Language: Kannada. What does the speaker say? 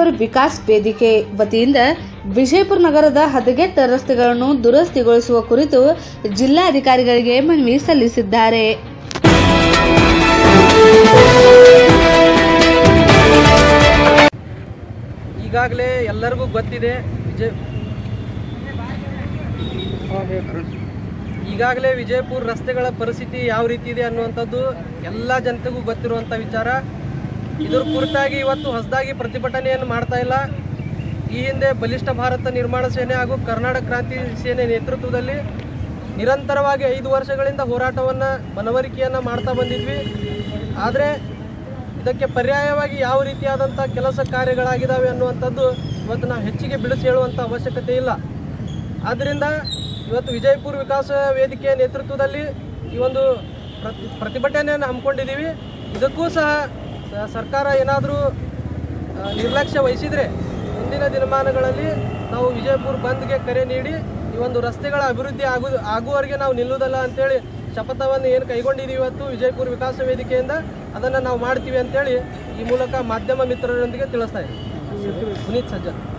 ವಿಜಯಪುರ ವಿಕಾಸ್ ವೇದಿಕೆ ವತಿಯಿಂದ ವಿಜಯಪುರ ನಗರದ ಹದಗೆಟ್ಟ ರಸ್ತೆಗಳನ್ನು ದುರಸ್ತಿಗೊಳಿಸುವ ಕುರಿತು ಜಿಲ್ಲಾಧಿಕಾರಿಗಳಿಗೆ ಮನವಿ ಸಲ್ಲಿಸಿದ್ದಾರೆ ಈಗಾಗಲೇ ಎಲ್ಲರಿಗೂ ಗೊತ್ತಿದೆ ವಿಜಯ್ ಈಗಾಗಲೇ ವಿಜಯಪುರ ರಸ್ತೆಗಳ ಪರಿಸ್ಥಿತಿ ಯಾವ ರೀತಿ ಇದೆ ಅನ್ನುವಂಥದ್ದು ಎಲ್ಲ ಜನತೆಗೂ ಗೊತ್ತಿರುವಂಥ ವಿಚಾರ ಇದ್ರ ಕುರಿತಾಗಿ ಇವತ್ತು ಹೊಸದಾಗಿ ಪ್ರತಿಭಟನೆಯನ್ನು ಮಾಡ್ತಾ ಇಲ್ಲ ಈ ಹಿಂದೆ ಬಲಿಷ್ಠ ಭಾರತ ನಿರ್ಮಾಣ ಸೇನೆ ಹಾಗೂ ಕರ್ನಾಟಕ ಕ್ರಾಂತಿ ಸೇನೆ ನೇತೃತ್ವದಲ್ಲಿ ನಿರಂತರವಾಗಿ ಐದು ವರ್ಷಗಳಿಂದ ಹೋರಾಟವನ್ನು ಮನವರಿಕೆಯನ್ನು ಮಾಡ್ತಾ ಬಂದಿದ್ವಿ ಆದರೆ ಇದಕ್ಕೆ ಪರ್ಯಾಯವಾಗಿ ಯಾವ ರೀತಿಯಾದಂಥ ಕೆಲಸ ಕಾರ್ಯಗಳಾಗಿದ್ದಾವೆ ಅನ್ನುವಂಥದ್ದು ಇವತ್ತು ನಾವು ಹೆಚ್ಚಿಗೆ ಬಿಡಿಸಿ ಹೇಳುವಂಥ ಅವಶ್ಯಕತೆ ಇಲ್ಲ ಆದ್ದರಿಂದ ಇವತ್ತು ವಿಜಯಪುರ ವಿಕಾಸ ವೇದಿಕೆ ನೇತೃತ್ವದಲ್ಲಿ ಈ ಒಂದು ಪ್ರತಿ ಪ್ರತಿಭಟನೆಯನ್ನು ಹಮ್ಮಿಕೊಂಡಿದ್ದೀವಿ ಇದಕ್ಕೂ ಸಹ ಸ- ಸರ್ಕಾರ ಏನಾದರೂ ನಿರ್ಲಕ್ಷ್ಯ ವಹಿಸಿದರೆ ಮುಂದಿನ ದಿನಮಾನಗಳಲ್ಲಿ ನಾವು ವಿಜಯಪುರ ಬಂದ್ಗೆ ಕರೆ ನೀಡಿ ಈ ಒಂದು ರಸ್ತೆಗಳ ಅಭಿವೃದ್ಧಿ ಆಗು ಆಗುವವರೆಗೆ ನಾವು ನಿಲ್ಲುವುದಲ್ಲ ಅಂತೇಳಿ ಶಪಥವನ್ನು ಏನು ಕೈಗೊಂಡಿದ್ದೀವಿ ಇವತ್ತು ವಿಜಯಪುರ ವಿಕಾಸ ವೇದಿಕೆಯಿಂದ ಅದನ್ನು ನಾವು ಮಾಡ್ತೀವಿ ಅಂತೇಳಿ ಈ ಮೂಲಕ ಮಾಧ್ಯಮ ಮಿತ್ರರೊಂದಿಗೆ ತಿಳಿಸ್ತಾ ಇದ್ದೀವಿ ಪುನೀತ್ ಸಜ್ಜನ್